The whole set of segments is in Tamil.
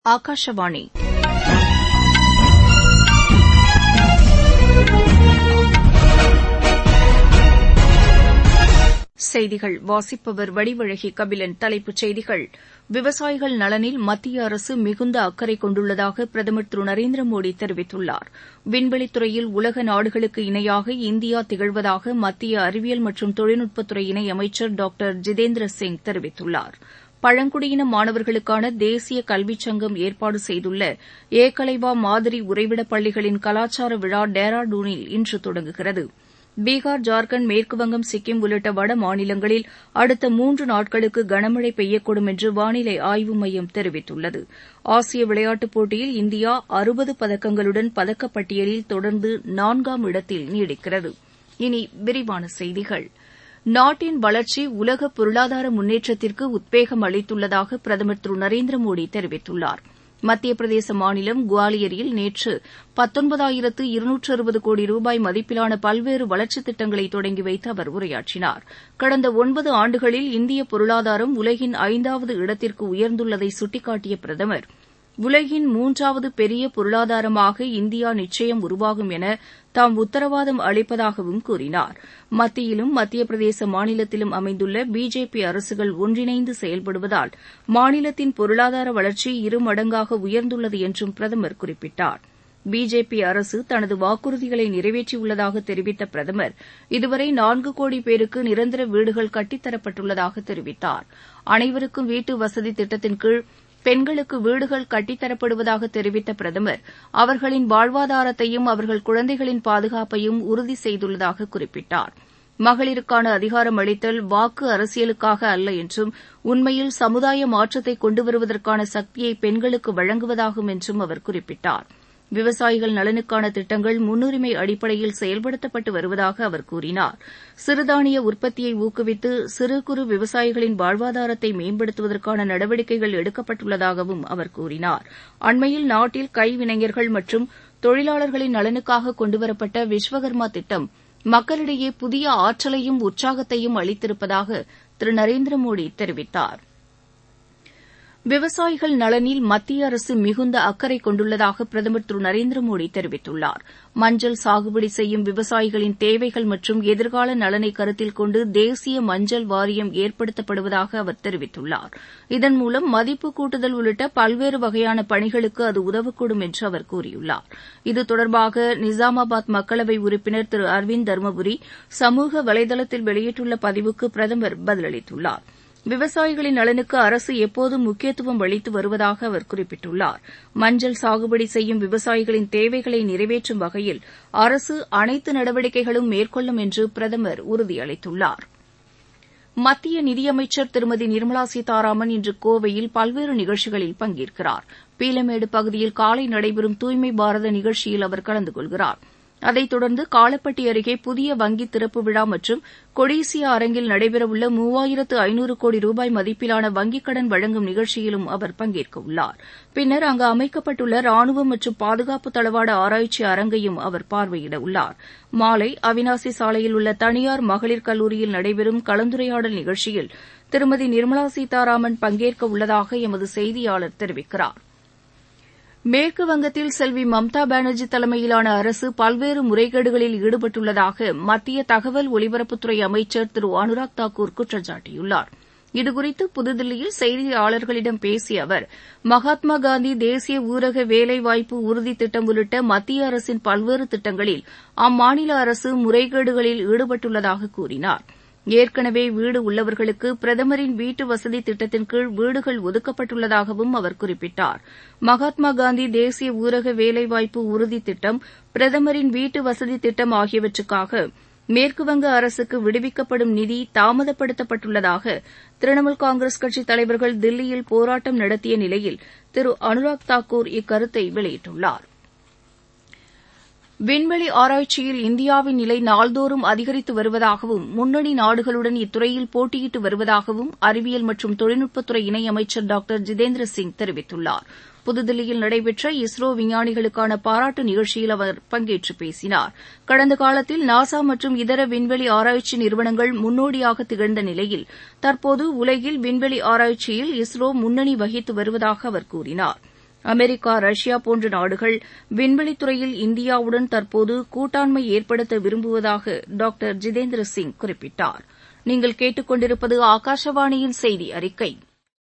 ஆகாஷவாணி செய்திகள் வாசிப்பவர் வடிவழகி கபிலன் தலைப்புச் செய்திகள் விவசாயிகள் நலனில் மத்திய அரசு மிகுந்த அக்கறை கொண்டுள்ளதாக பிரதமர் திரு நரேந்திர மோடி தெரிவித்துள்ளார் விண்வெளித்துறையில் உலக நாடுகளுக்கு இணையாக இந்தியா திகழ்வதாக மத்திய அறிவியல் மற்றும் தொழில்நுட்பத்துறை இணையமைச்சர் டாக்டர் ஜிதேந்திர சிங் தெரிவித்துள்ளார் பழங்குடியின மாணவர்களுக்கான தேசிய கல்விச் சங்கம் ஏற்பாடு செய்துள்ள ஏகலைவா மாதிரி உறைவிடப் பள்ளிகளின் கலாச்சார விழா டேராடூனில் இன்று தொடங்குகிறது பீகார் ஜார்க்கண்ட் மேற்குவங்கம் சிக்கிம் உள்ளிட்ட வட மாநிலங்களில் அடுத்த மூன்று நாட்களுக்கு கனமழை பெய்யக்கூடும் என்று வானிலை ஆய்வு மையம் தெரிவித்துள்ளது ஆசிய விளையாட்டுப் போட்டியில் இந்தியா அறுபது பதக்கங்களுடன் பதக்கப்பட்டியலில் தொடர்ந்து நான்காம் இடத்தில் நீடிக்கிறது இனி விரிவான செய்திகள் நாட்டின் வளர்ச்சி உலக பொருளாதார முன்னேற்றத்திற்கு உத்வேகம் அளித்துள்ளதாக பிரதமர் திரு நரேந்திர மோடி தெரிவித்துள்ளார் மத்திய பிரதேச மாநிலம் குவாலியரில் நேற்று பத்தொன்பதாயிரத்து இருநூற்று அறுபது கோடி ரூபாய் மதிப்பிலான பல்வேறு வளர்ச்சித் திட்டங்களை தொடங்கி வைத்து அவர் உரையாற்றினார் கடந்த ஒன்பது ஆண்டுகளில் இந்திய பொருளாதாரம் உலகின் ஐந்தாவது இடத்திற்கு உயர்ந்துள்ளதை சுட்டிக்காட்டிய பிரதமர் உலகின் மூன்றாவது பெரிய பொருளாதாரமாக இந்தியா நிச்சயம் உருவாகும் என தாம் உத்தரவாதம் அளிப்பதாகவும் கூறினார் மத்தியிலும் மத்திய பிரதேச மாநிலத்திலும் அமைந்துள்ள பிஜேபி அரசுகள் ஒன்றிணைந்து செயல்படுவதால் மாநிலத்தின் பொருளாதார வளர்ச்சி இருமடங்காக உயர்ந்துள்ளது என்றும் பிரதமர் குறிப்பிட்டார் பிஜேபி அரசு தனது வாக்குறுதிகளை நிறைவேற்றியுள்ளதாக தெரிவித்த பிரதமர் இதுவரை நான்கு கோடி பேருக்கு நிரந்தர வீடுகள் கட்டித்தரப்பட்டுள்ளதாக தெரிவித்தார் அனைவருக்கும் வீட்டு வசதி திட்டத்தின் கீழ் பெண்களுக்கு வீடுகள் கட்டித்தரப்படுவதாக தெரிவித்த பிரதமர் அவர்களின் வாழ்வாதாரத்தையும் அவர்கள் குழந்தைகளின் பாதுகாப்பையும் உறுதி செய்துள்ளதாக குறிப்பிட்டார் மகளிருக்கான அதிகாரம் அளித்தல் வாக்கு அரசியலுக்காக அல்ல என்றும் உண்மையில் சமுதாய மாற்றத்தை கொண்டு வருவதற்கான சக்தியை பெண்களுக்கு வழங்குவதாகும் என்றும் அவர் குறிப்பிட்டார் விவசாயிகள் நலனுக்கான திட்டங்கள் முன்னுரிமை அடிப்படையில் செயல்படுத்தப்பட்டு வருவதாக அவர் கூறினார் சிறுதானிய உற்பத்தியை ஊக்குவித்து சிறு குறு விவசாயிகளின் வாழ்வாதாரத்தை மேம்படுத்துவதற்கான நடவடிக்கைகள் எடுக்கப்பட்டுள்ளதாகவும் அவர் கூறினார் அண்மையில் நாட்டில் கைவினைஞர்கள் மற்றும் தொழிலாளர்களின் நலனுக்காக கொண்டுவரப்பட்ட விஸ்வகர்மா திட்டம் மக்களிடையே புதிய ஆற்றலையும் உற்சாகத்தையும் அளித்திருப்பதாக திரு நரேந்திர மோடி தெரிவித்தாா் விவசாயிகள் நலனில் மத்திய அரசு மிகுந்த அக்கறை கொண்டுள்ளதாக பிரதமர் திரு நரேந்திர மோடி தெரிவித்துள்ளார் மஞ்சள் சாகுபடி செய்யும் விவசாயிகளின் தேவைகள் மற்றும் எதிர்கால நலனை கருத்தில் கொண்டு தேசிய மஞ்சள் வாரியம் ஏற்படுத்தப்படுவதாக அவர் தெரிவித்துள்ளார் இதன் மூலம் மதிப்பு கூட்டுதல் உள்ளிட்ட பல்வேறு வகையான பணிகளுக்கு அது உதவக்கூடும் என்று அவர் கூறியுள்ளார் இது தொடர்பாக நிசாமாபாத் மக்களவை உறுப்பினர் திரு அரவிந்த் தர்மபுரி சமூக வலைதளத்தில் வெளியிட்டுள்ள பதிவுக்கு பிரதமர் பதிலளித்துள்ளாா் விவசாயிகளின் நலனுக்கு அரசு எப்போதும் முக்கியத்துவம் அளித்து வருவதாக அவர் குறிப்பிட்டுள்ளார் மஞ்சள் சாகுபடி செய்யும் விவசாயிகளின் தேவைகளை நிறைவேற்றும் வகையில் அரசு அனைத்து நடவடிக்கைகளும் மேற்கொள்ளும் என்று பிரதமர் உறுதியளித்துள்ளார் மத்திய நிதியமைச்சர் திருமதி நிர்மலா சீதாராமன் இன்று கோவையில் பல்வேறு நிகழ்ச்சிகளில் பங்கேற்கிறார் பீலமேடு பகுதியில் காலை நடைபெறும் தூய்மை பாரத நிகழ்ச்சியில் அவர் கலந்து கொள்கிறாா் அதைத் தொடர்ந்து காலப்பட்டி அருகே புதிய வங்கி திறப்பு விழா மற்றும் கொடிசியா அரங்கில் நடைபெறவுள்ள மூவாயிரத்து ஐநூறு கோடி ரூபாய் மதிப்பிலான வங்கிக் கடன் வழங்கும் நிகழ்ச்சியிலும் அவர் பங்கேற்க உள்ளார் பின்னர் அங்கு அமைக்கப்பட்டுள்ள ராணுவம் மற்றும் பாதுகாப்பு தளவாட ஆராய்ச்சி அரங்கையும் அவர் பார்வையிட உள்ளார் மாலை அவினாசி சாலையில் உள்ள தனியார் மகளிர் கல்லூரியில் நடைபெறும் கலந்துரையாடல் நிகழ்ச்சியில் திருமதி நிர்மலா சீதாராமன் பங்கேற்க உள்ளதாக எமது செய்தியாளர் தெரிவிக்கிறாா் மேற்கு வங்கத்தில் செல்வி மம்தா பானர்ஜி தலைமையிலான அரசு பல்வேறு முறைகேடுகளில் ஈடுபட்டுள்ளதாக மத்திய தகவல் ஒலிபரப்புத்துறை அமைச்சர் திரு அனுராக் தாக்கூர் குற்றம் சாட்டியுள்ளார் இதுகுறித்து புதுதில்லியில் செய்தியாளர்களிடம் பேசிய அவர் மகாத்மா காந்தி தேசிய ஊரக வேலைவாய்ப்பு உறுதி திட்டம் உள்ளிட்ட மத்திய அரசின் பல்வேறு திட்டங்களில் அம்மாநில அரசு முறைகேடுகளில் ஈடுபட்டுள்ளதாக கூறினாா் ஏற்கனவே வீடு உள்ளவர்களுக்கு பிரதமரின் வீட்டு வசதி திட்டத்தின் கீழ் வீடுகள் ஒதுக்கப்பட்டுள்ளதாகவும் அவர் குறிப்பிட்டார் மகாத்மா காந்தி தேசிய ஊரக வேலைவாய்ப்பு உறுதி திட்டம் பிரதமரின் வீட்டு வசதி திட்டம் ஆகியவற்றுக்காக மேற்குவங்க அரசுக்கு விடுவிக்கப்படும் நிதி தாமதப்படுத்தப்பட்டுள்ளதாக திரிணாமுல் காங்கிரஸ் கட்சித் தலைவர்கள் தில்லியில் போராட்டம் நடத்திய நிலையில் திரு அனுராக் தாக்கூர் இக்கருத்தை வெளியிட்டுள்ளார் விண்வெளி ஆராய்ச்சியில் இந்தியாவின் நிலை நாள்தோறும் அதிகரித்து வருவதாகவும் முன்னணி நாடுகளுடன் இத்துறையில் போட்டியிட்டு வருவதாகவும் அறிவியல் மற்றும் தொழில்நுட்பத்துறை இணையமைச்சர் டாக்டர் ஜிதேந்திர சிங் தெரிவித்துள்ளார் புதுதில்லியில் நடைபெற்ற இஸ்ரோ விஞ்ஞானிகளுக்கான பாராட்டு நிகழ்ச்சியில் அவர் பங்கேற்று பேசினார் கடந்த காலத்தில் நாசா மற்றும் இதர விண்வெளி ஆராய்ச்சி நிறுவனங்கள் முன்னோடியாக திகழ்ந்த நிலையில் தற்போது உலகில் விண்வெளி ஆராய்ச்சியில் இஸ்ரோ முன்னணி வகித்து வருவதாக அவர் கூறினார் அமெரிக்கா ரஷ்யா போன்ற நாடுகள் விண்வெளித்துறையில் இந்தியாவுடன் தற்போது கூட்டாண்மை ஏற்படுத்த விரும்புவதாக டாக்டர் ஜிதேந்திர சிங் குறிப்பிட்டார் நீங்கள் கேட்டுக்கொண்டிருப்பது ஆகாஷவாணியின் செய்தி அறிக்கை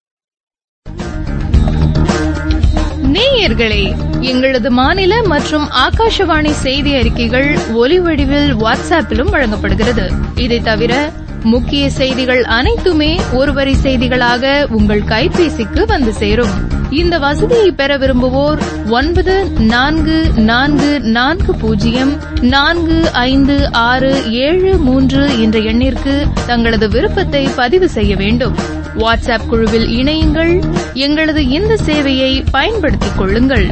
நேயர்களே எங்களது மாநில மற்றும் ஆகாஷவாணி செய்தி அறிக்கைகள் ஒலி வடிவில் வாட்ஸ்அப்பிலும் வழங்கப்படுகிறது இதை தவிர முக்கிய செய்திகள் அனைத்துமே ஒருவரி செய்திகளாக உங்கள் கைபேசிக்கு வந்து சேரும் இந்த வசதியை பெற விரும்புவோர் ஒன்பது நான்கு நான்கு நான்கு பூஜ்ஜியம் நான்கு ஐந்து ஆறு ஏழு மூன்று என்ற எண்ணிற்கு தங்களது விருப்பத்தை பதிவு செய்ய வேண்டும் வாட்ஸ்அப் குழுவில் இணையுங்கள் எங்களது இந்த சேவையை பயன்படுத்திக் கொள்ளுங்கள்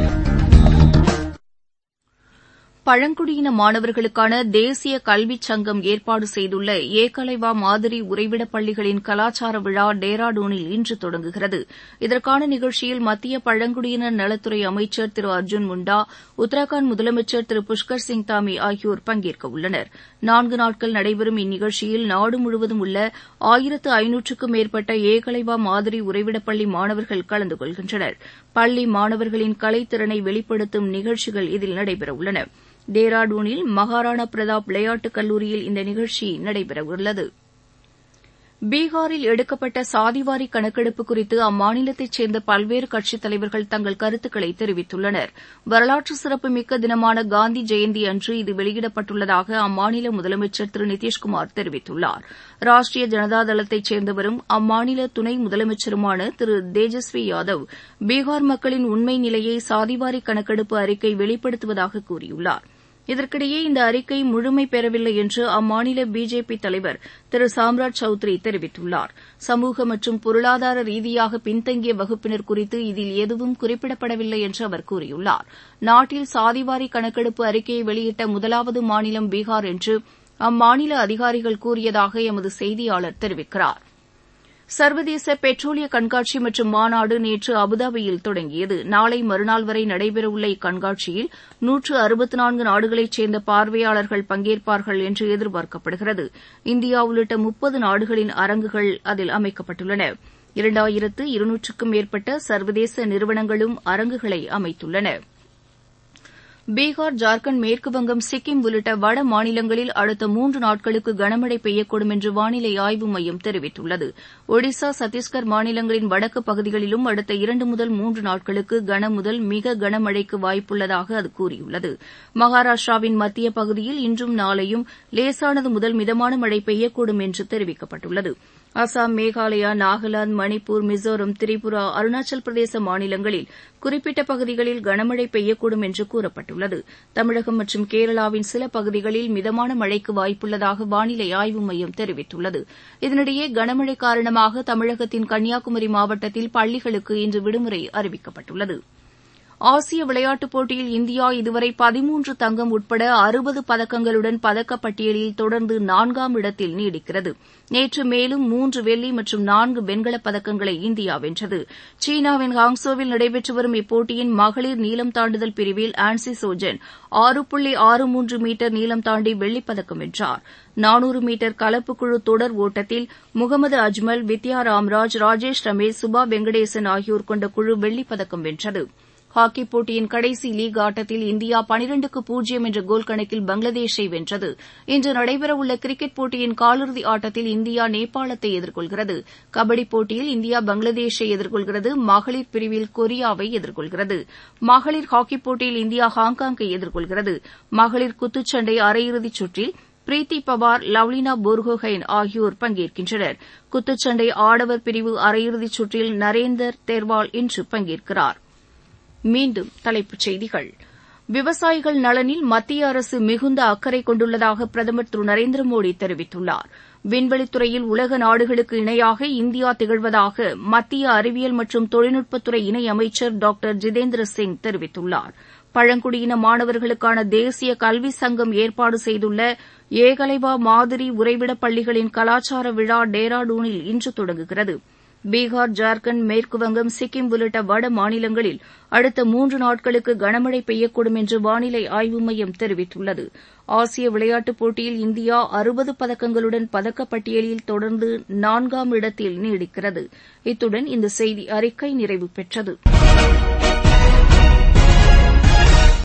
பழங்குடியின மாணவர்களுக்கான தேசிய கல்விச் சங்கம் ஏற்பாடு செய்துள்ள ஏகலைவா மாதிரி உறைவிடப் பள்ளிகளின் கலாச்சார விழா டேராடூனில் இன்று தொடங்குகிறது இதற்கான நிகழ்ச்சியில் மத்திய பழங்குடியினர் நலத்துறை அமைச்சர் திரு அர்ஜுன் முண்டா உத்தரகாண்ட் முதலமைச்சர் திரு புஷ்கர் சிங் தாமி ஆகியோர் பங்கேற்க உள்ளனர் நான்கு நாட்கள் நடைபெறும் இந்நிகழ்ச்சியில் நாடு முழுவதும் உள்ள ஆயிரத்து ஐநூற்றுக்கும் மேற்பட்ட ஏகலைவா மாதிரி உறைவிடப் பள்ளி மாணவர்கள் கலந்து கொள்கின்றனர் பள்ளி மாணவர்களின் கலைத்திறனை வெளிப்படுத்தும் நிகழ்ச்சிகள் இதில் நடைபெறவுள்ளன டேராடூனில் மகாராணா பிரதாப் விளையாட்டுக் கல்லூரியில் இந்த நிகழ்ச்சி நடைபெறவுள்ளது பீகாரில் எடுக்கப்பட்ட சாதிவாரி கணக்கெடுப்பு குறித்து அம்மாநிலத்தைச் சேர்ந்த பல்வேறு கட்சித் தலைவர்கள் தங்கள் கருத்துக்களை தெரிவித்துள்ளனர் வரலாற்று சிறப்புமிக்க தினமான காந்தி ஜெயந்தி அன்று இது வெளியிடப்பட்டுள்ளதாக அம்மாநில முதலமைச்சர் திரு நிதிஷ்குமார் தெரிவித்துள்ளார் ராஷ்டிரிய ஜனதா தளத்தைச் சேர்ந்தவரும் அம்மாநில துணை முதலமைச்சருமான திரு தேஜஸ்வி யாதவ் பீகார் மக்களின் உண்மை நிலையை சாதிவாரி கணக்கெடுப்பு அறிக்கை வெளிப்படுத்துவதாக கூறியுள்ளாா் இதற்கிடையே இந்த அறிக்கை முழுமை பெறவில்லை என்று அம்மாநில பிஜேபி தலைவர் திரு சாம்ராஜ் சௌத்ரி தெரிவித்துள்ளார் சமூக மற்றும் பொருளாதார ரீதியாக பின்தங்கிய வகுப்பினர் குறித்து இதில் எதுவும் குறிப்பிடப்படவில்லை என்று அவர் கூறியுள்ளார் நாட்டில் சாதிவாரி கணக்கெடுப்பு அறிக்கையை வெளியிட்ட முதலாவது மாநிலம் பீகார் என்று அம்மாநில அதிகாரிகள் கூறியதாக எமது செய்தியாளர் தெரிவிக்கிறார் சர்வதேச பெட்ரோலிய கண்காட்சி மற்றும் மாநாடு நேற்று அபுதாபியில் தொடங்கியது நாளை மறுநாள் வரை நடைபெறவுள்ள இக்கண்காட்சியில் நூற்று அறுபத்து நான்கு நாடுகளைச் சேர்ந்த பார்வையாளர்கள் பங்கேற்பார்கள் என்று எதிர்பார்க்கப்படுகிறது இந்தியா உள்ளிட்ட முப்பது நாடுகளின் அரங்குகள் அதில் அமைக்கப்பட்டுள்ளன இரண்டாயிரத்து இருநூற்றுக்கும் மேற்பட்ட சர்வதேச நிறுவனங்களும் அரங்குகளை அமைத்துள்ளன பீகார் ஜார்க்கண்ட் மேற்குவங்கம் சிக்கிம் உள்ளிட்ட வட மாநிலங்களில் அடுத்த மூன்று நாட்களுக்கு கனமழை பெய்யக்கூடும் என்று வானிலை ஆய்வு மையம் தெரிவித்துள்ளது ஒடிசா சத்தீஸ்கர் மாநிலங்களின் வடக்கு பகுதிகளிலும் அடுத்த இரண்டு முதல் மூன்று நாட்களுக்கு கன முதல் மிக கனமழைக்கு வாய்ப்புள்ளதாக அது கூறியுள்ளது மகாராஷ்டிராவின் மத்திய பகுதியில் இன்றும் நாளையும் லேசானது முதல் மிதமான மழை பெய்யக்கூடும் என்று தெரிவிக்கப்பட்டுள்ளது அசாம் மேகாலயா நாகாலாந்து மணிப்பூர் மிசோரம் திரிபுரா அருணாச்சல் பிரதேச மாநிலங்களில் குறிப்பிட்ட பகுதிகளில் கனமழை பெய்யக்கூடும் என்று கூறப்பட்டுள்ளது தமிழகம் மற்றும் கேரளாவின் சில பகுதிகளில் மிதமான மழைக்கு வாய்ப்புள்ளதாக வானிலை ஆய்வு மையம் தெரிவித்துள்ளது இதனிடையே கனமழை காரணமாக தமிழகத்தின் கன்னியாகுமரி மாவட்டத்தில் பள்ளிகளுக்கு இன்று விடுமுறை அறிவிக்கப்பட்டுள்ளது ஆசிய விளையாட்டுப் போட்டியில் இந்தியா இதுவரை பதிமூன்று தங்கம் உட்பட அறுபது பதக்கங்களுடன் பதக்கப்பட்டியலில் தொடர்ந்து நான்காம் இடத்தில் நீடிக்கிறது நேற்று மேலும் மூன்று வெள்ளி மற்றும் நான்கு வெண்கலப் பதக்கங்களை இந்தியா வென்றது சீனாவின் ஹாங்சோவில் நடைபெற்று வரும் இப்போட்டியின் மகளிர் நீளம் தாண்டுதல் பிரிவில் ஆன்சி சோஜன் ஆறு புள்ளி ஆறு மூன்று மீட்டர் நீளம் தாண்டி வெள்ளிப்பதக்கம் வென்றார் நானூறு மீட்டர் கலப்பு குழு தொடர் ஓட்டத்தில் முகமது அஜ்மல் வித்யா ராம்ராஜ் ராஜேஷ் ரமேஷ் சுபா வெங்கடேசன் ஆகியோர் கொண்ட குழு வெள்ளிப்பதக்கம் வென்றது ஹாக்கிப் போட்டியின் கடைசி லீக் ஆட்டத்தில் இந்தியா பனிரெண்டுக்கு பூஜ்ஜியம் என்ற கோல் கணக்கில் பங்களாதேஷை வென்றது இன்று நடைபெறவுள்ள கிரிக்கெட் போட்டியின் காலிறுதி ஆட்டத்தில் இந்தியா நேபாளத்தை எதிர்கொள்கிறது கபடிப் போட்டியில் இந்தியா பங்களாதேஷை எதிர்கொள்கிறது மகளிர் பிரிவில் கொரியாவை எதிர்கொள்கிறது மகளிர் ஹாக்கிப் போட்டியில் இந்தியா ஹாங்காங்கை எதிர்கொள்கிறது மகளிர் குத்துச்சண்டை அரையிறுதிச் சுற்றில் பிரீத்தி பவார் லவ்லினா போர்கோஹைன் ஆகியோர் பங்கேற்கின்றனர் குத்துச்சண்டை ஆடவர் பிரிவு அரையிறுதிச் சுற்றில் நரேந்தர் தெர்வால் இன்று பங்கேற்கிறார் மீண்டும் தலைப்புச் செய்திகள் விவசாயிகள் நலனில் மத்திய அரசு மிகுந்த அக்கறை கொண்டுள்ளதாக பிரதமர் திரு நரேந்திர மோடி தெரிவித்துள்ளார் விண்வெளித்துறையில் உலக நாடுகளுக்கு இணையாக இந்தியா திகழ்வதாக மத்திய அறிவியல் மற்றும் தொழில்நுட்பத்துறை இணை அமைச்சர் டாக்டர் ஜிதேந்திர சிங் தெரிவித்துள்ளார் பழங்குடியின மாணவர்களுக்கான தேசிய கல்வி சங்கம் ஏற்பாடு செய்துள்ள ஏகலைவா மாதிரி உறைவிடப் பள்ளிகளின் கலாச்சார விழா டேராடூனில் இன்று தொடங்குகிறது பீகார் ஜார்க்கண்ட் மேற்குவங்கம் சிக்கிம் உள்ளிட்ட வட மாநிலங்களில் அடுத்த மூன்று நாட்களுக்கு கனமழை பெய்யக்கூடும் என்று வானிலை ஆய்வு மையம் தெரிவித்துள்ளது ஆசிய விளையாட்டுப் போட்டியில் இந்தியா அறுபது பதக்கங்களுடன் பதக்கப்பட்டியலில் தொடர்ந்து நான்காம் இடத்தில் நீடிக்கிறது இத்துடன் இந்த செய்தி அறிக்கை நிறைவு பெற்றது